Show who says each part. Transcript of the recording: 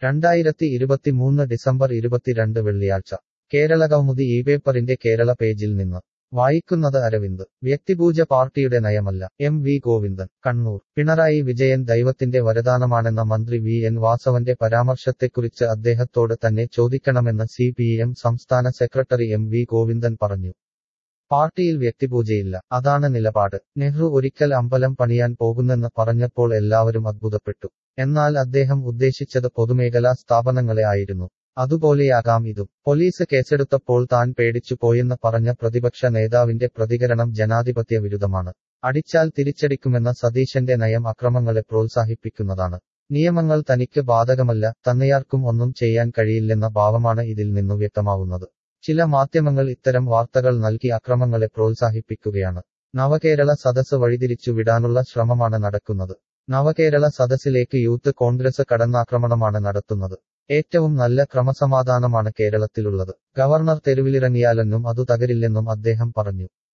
Speaker 1: രണ്ടായിരത്തി ഇരുപത്തിമൂന്ന് ഡിസംബർ ഇരുപത്തിരണ്ട് വെള്ളിയാഴ്ച കേരളകൗമുദി ഈ പേപ്പറിന്റെ കേരള പേജിൽ നിന്ന് വായിക്കുന്നത് അരവിന്ദ് വ്യക്തിപൂജ പാർട്ടിയുടെ നയമല്ല എം വി ഗോവിന്ദൻ കണ്ണൂർ പിണറായി വിജയൻ ദൈവത്തിന്റെ വരദാനമാണെന്ന മന്ത്രി വി എൻ വാസവന്റെ പരാമർശത്തെക്കുറിച്ച് അദ്ദേഹത്തോട് തന്നെ ചോദിക്കണമെന്ന് സി പി എം സംസ്ഥാന സെക്രട്ടറി എം വി ഗോവിന്ദൻ പറഞ്ഞു പാർട്ടിയിൽ വ്യക്തിപൂജയില്ല അതാണ് നിലപാട് നെഹ്റു ഒരിക്കൽ അമ്പലം പണിയാൻ പോകുന്നെന്ന് പറഞ്ഞപ്പോൾ എല്ലാവരും അത്ഭുതപ്പെട്ടു എന്നാൽ അദ്ദേഹം ഉദ്ദേശിച്ചത് പൊതുമേഖലാ സ്ഥാപനങ്ങളെ ആയിരുന്നു അതുപോലെയാകാം ഇതും പോലീസ് കേസെടുത്തപ്പോൾ താൻ പേടിച്ചു പോയെന്ന് പറഞ്ഞ പ്രതിപക്ഷ നേതാവിന്റെ പ്രതികരണം ജനാധിപത്യ വിരുദ്ധമാണ് അടിച്ചാൽ തിരിച്ചടിക്കുമെന്ന സതീശന്റെ നയം അക്രമങ്ങളെ പ്രോത്സാഹിപ്പിക്കുന്നതാണ് നിയമങ്ങൾ തനിക്ക് ബാധകമല്ല തന്നെയാർക്കും ഒന്നും ചെയ്യാൻ കഴിയില്ലെന്ന ഭാവമാണ് ഇതിൽ നിന്നു വ്യക്തമാവുന്നത് ചില മാധ്യമങ്ങൾ ഇത്തരം വാർത്തകൾ നൽകി അക്രമങ്ങളെ പ്രോത്സാഹിപ്പിക്കുകയാണ് നവകേരള സദസ് വഴിതിരിച്ചു വിടാനുള്ള ശ്രമമാണ് നടക്കുന്നത് നവകേരള സദസ്സിലേക്ക് യൂത്ത് കോൺഗ്രസ് കടന്നാക്രമണമാണ് നടത്തുന്നത് ഏറ്റവും നല്ല ക്രമസമാധാനമാണ് കേരളത്തിലുള്ളത് ഗവർണർ തെരുവിലിറങ്ങിയാലെന്നും അതു തകരില്ലെന്നും അദ്ദേഹം പറഞ്ഞു